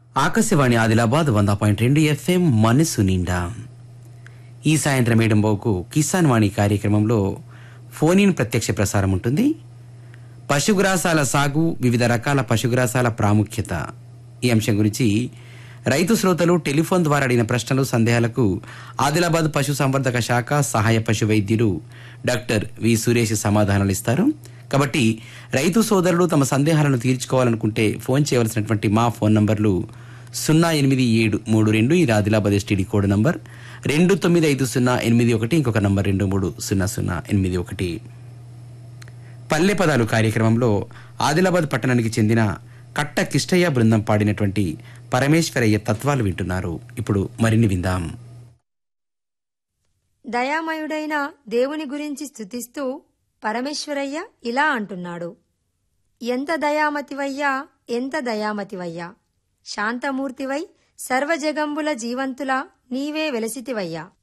ఆకాశవాణి ఆదిలాబాద్ వంద పాయింట్ రెండు ఎఫ్ఎం మనసు నిండా ఈ సాయంత్రం ఏడంబోకు కిసాన్ వాణి కార్యక్రమంలో ఫోన్ ఇన్ ప్రత్యక్ష ప్రసారం ఉంటుంది పశుగ్రాసాల సాగు వివిధ రకాల పశుగ్రాసాల ప్రాముఖ్యత ఈ అంశం గురించి రైతు శ్రోతలు టెలిఫోన్ ద్వారా అడిగిన ప్రశ్నలు సందేహాలకు ఆదిలాబాద్ పశు సంవర్ధక శాఖ సహాయ పశు వైద్యులు డాక్టర్ వి సురేష్ సమాధానాలు ఇస్తారు కాబట్టి రైతు సోదరులు తమ సందేహాలను తీర్చుకోవాలనుకుంటే ఫోన్ చేయవలసినటువంటి మా ఫోన్ నంబర్లు సున్నా ఎనిమిది ఏడు మూడు రెండు ఇది ఆదిలాబాద్ ఎస్టీడీ కోడ్ నంబర్ రెండు తొమ్మిది ఐదు సున్నా ఎనిమిది ఒకటి ఇంకొక నంబర్ రెండు మూడు సున్నా సున్నా ఎనిమిది ఒకటి పల్లె పదాలు కార్యక్రమంలో ఆదిలాబాద్ పట్టణానికి చెందిన కట్ట కిష్టయ్య బృందం పాడినటువంటి పరమేశ్వరయ్య తత్వాలు వింటున్నారు ఇప్పుడు మరిన్ని విందాం దయామయుడైన దేవుని గురించి స్తుతిస్తూ పరమేశ్వరయ్య ఇలా అంటున్నాడు ఎంత దయామతివయ్యా ఎంత దయామతివయ్యా శాంతమూర్తివై సర్వజగంబుల జీవంతులా నీవే వెలసితివయ్యా